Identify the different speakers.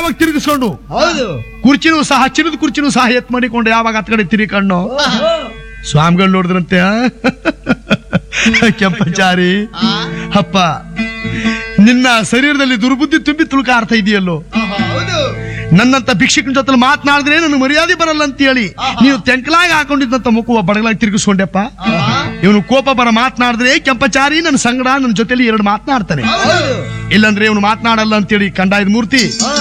Speaker 1: ಯಾವಾಗ ತಿರುಗಿಸ್ಕೊಂಡು
Speaker 2: ಹೌದು
Speaker 1: ಕುರ್ಚಿನೂ ಸಹ ಚಿನ್ನದ ಕುರ್ಚಿನೂ ಸಹ ಎತ್ ಮಾಡಿಕೊಂಡು ಯಾವಾಗ ಹತ್ ಕಡೆ ತಿರುಗಿ ಕಣ್ಣು
Speaker 2: ಓಹೋ.
Speaker 1: ಸ್ವಾಮಿಗಳು ನೋಡಿದ್ರಂತೆ ಆ? ಕೆಂಪಚಾರಿ
Speaker 2: ಆ,
Speaker 1: ಅಪ್ಪ ನಿನ್ನ ಶರೀರದಲ್ಲಿ ದುರ್ಬುದ್ಧಿ ತುಂಬಿ ತುಳುಕಾಡ್ತಾ ಇದೆಯಲ್ಲೋ
Speaker 2: ಆಹಾ, ಹೌದು
Speaker 1: ನನ್ನಂತ ಭಿಕ್ಷಕನ ಜೊತೆ ಮಾತನಾಡಿದ್ರೆ ನನಗೆ ಮರ್ಯಾದೆ ಬರಲ್ಲ ಅಂತ ಹೇಳಿ ನೀವು ತೆಂಕಲಾಗಿ ಹಾಕೊಂಡಿದ್ದಂತ ಮುಖವ ಬಡಗಲಾಗಿ ತಿರುಗಿಸ್ಕೊಂಡೆಪ್ಪ
Speaker 2: ಆಹಾ,
Speaker 1: ಇವನು ಕೋಪ ಬರ ಮಾತನಾಡಿದ್ರೆ ಕೆಂಪಚಾರಿ ನನ್ನ ಸಂಗಡ ನನ್ನ ಜೊತೆಲಿ ಎರಡು ಮಾತನಾಡ್ತಾನೆ
Speaker 2: ಹೌದು
Speaker 1: ಇಲ್ಲಂದ್ರೆ ಇವನು ಮಾತನಾಡಲ್ಲ ಅಂತೇಳಿ ಕಂಡಾಯದ ಮೂರ್ತಿ
Speaker 2: ಹಾ.